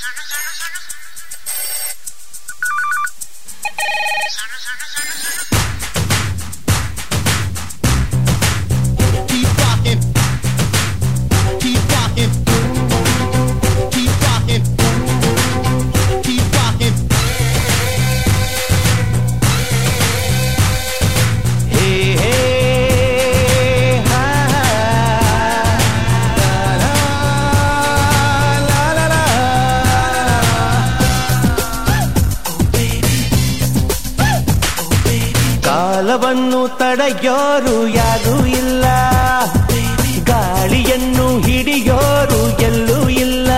Keep rocking. Keep rocking. Keep rocking. Keep rocking. Hey, hey, ha, la, la, la, la, la. ಕಾಲವನ್ನು ತಡೆಯೋರು ಯಾರೂ ಇಲ್ಲ ಗಾಳಿಯನ್ನು ಹಿಡಿಯೋರು ಎಲ್ಲೂ ಇಲ್ಲ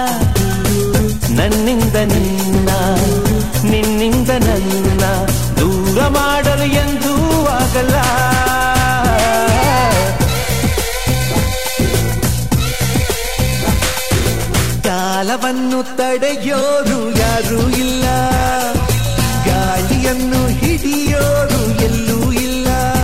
ನನ್ನಿಂದ ನಿನ್ನ ನಿನ್ನಿಂದ ನನ್ನ ದೂರ ಮಾಡಲು ಎಂದೂ ಆಗಲ್ಲ ಕಾಲವನ್ನು ತಡೆಯೋರು ಯಾರೂ ಇಲ್ಲ ಗಾಳಿಯನ್ನು ಹಿಡಿಯೋರು ಎಲ್ಲೂ ಇಲ್ಲ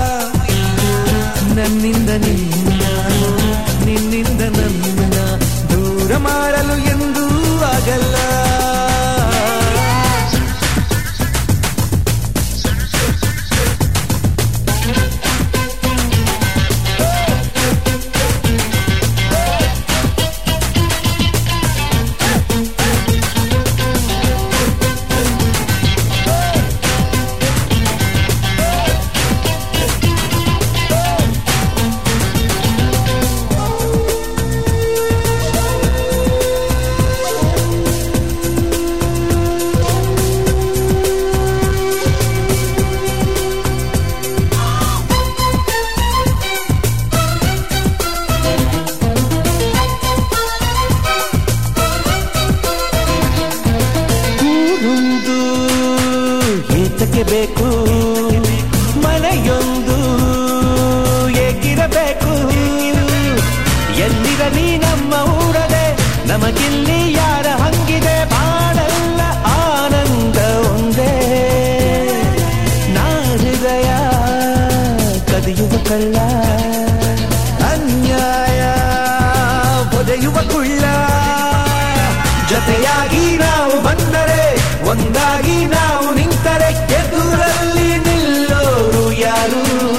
ನನ್ನಿಂದ ನಿನ್ನ ನಿನ್ನಿಂದ ನನ್ನ ದೂರ ಮಾಡಲು ಎಂದೂ ಆಗಲ್ಲ ಊರೊಂದು ಏತಕ್ಕೆ ಬೇಕು ಮನೆಯೊಂದು ಏಕಿರಬೇಕು ಎಲ್ಲಿರಲಿ ನಮ್ಮ ಊರದೆ ನಮಗಿಲ್ಲಿ ಯಾರ ಹಂಗಿದೆ ಬಾಳೆಲ್ಲ ಆನಂದ ಒಂದೇ ನಾ ಹೃದಯ ಕದಿಯುವ ಕಳ್ಳ ಅನ್ಯಾಯ ಒದೆಯುವ ಕುಳ್ಳ ಜೊತೆಯಾಗಿ ನಾವು ಬಂದರೆ ಒಂದಾಗಿ ನಾವು ನಿಂತರೆ ಎದುರಲ್ಲಿ ನಿಲ್ಲೋರು ಯಾರು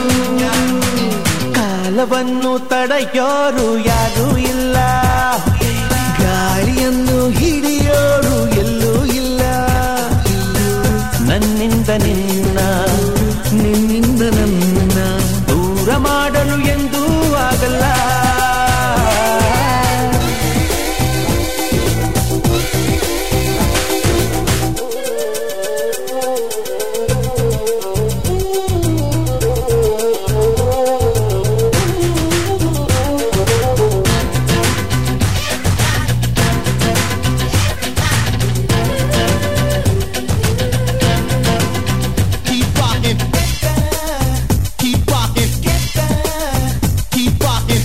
ಕಾಲವನ್ನು ತಡೆಯೋರು ಯಾರೂ ಇಲ್ಲ ಗಾಳಿಯನ್ನು ಹಿಡಿಯೋರು ಎಲ್ಲೂ ಇಲ್ಲ ನನ್ನಿಂದ ನಿನ್ನ ನಿನ್ನಿಂದ ನನ್ನ ದೂರ ಮಾಡಲು ಎಂದೂ ಆಗಲ್ಲ Keep rocking. Keep rocking. Keep rocking.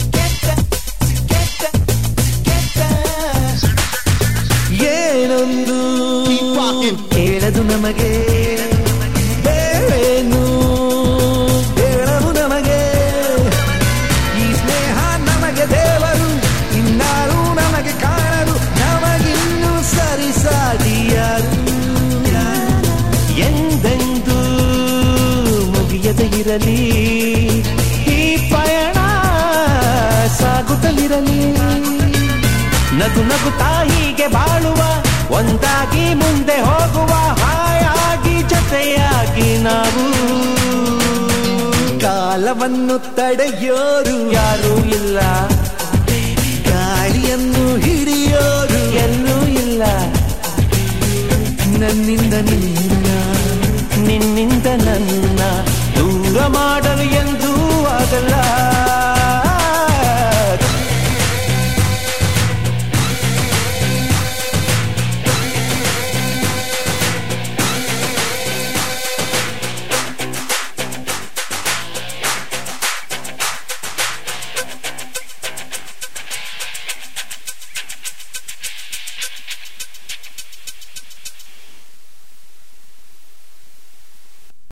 ಏನೊಂದು Keep rocking. ಹೇಳದು ನಮಗೆ ಬೇರೇನು ಹೇಳದು ನಮಗೆ ಈ ಸ್ನೇಹ ನಮಗೆ ದೇವರು ಇನ್ನಾರು ನಮಗೆ ಕಾಣರು ನಮಗಿನ್ನು ಸರಿಸಾಟಿ ಯಾರು ಎಂದೆಂದೂ ಮುಗಿಯದೆ ಇರಲಿ ಈ ಪಯಣ ಸಾಗುತ್ತಲಿರಲಿ ನಗು ನಗುತ್ತಾ ಹೀಗೆ ಬಾಳುವ ಒಂದಾಗಿ ಮುಂದೆ ಹೋಗುವ ಹಾಯಾಗಿ ಜೊತೆಯಾಗಿ ನಾವು ಕಾಲವನ್ನು ತಡೆಯೋರು ಯಾರೂ ಇಲ್ಲ ಗಾಳಿಯನ್ನು ಹಿಡಿಯೋರು ಎಲ್ಲೂ ಇಲ್ಲ ನನ್ನಿಂದ ನಿನ್ನ ನಿನ್ನಿಂದ ನನ್ನ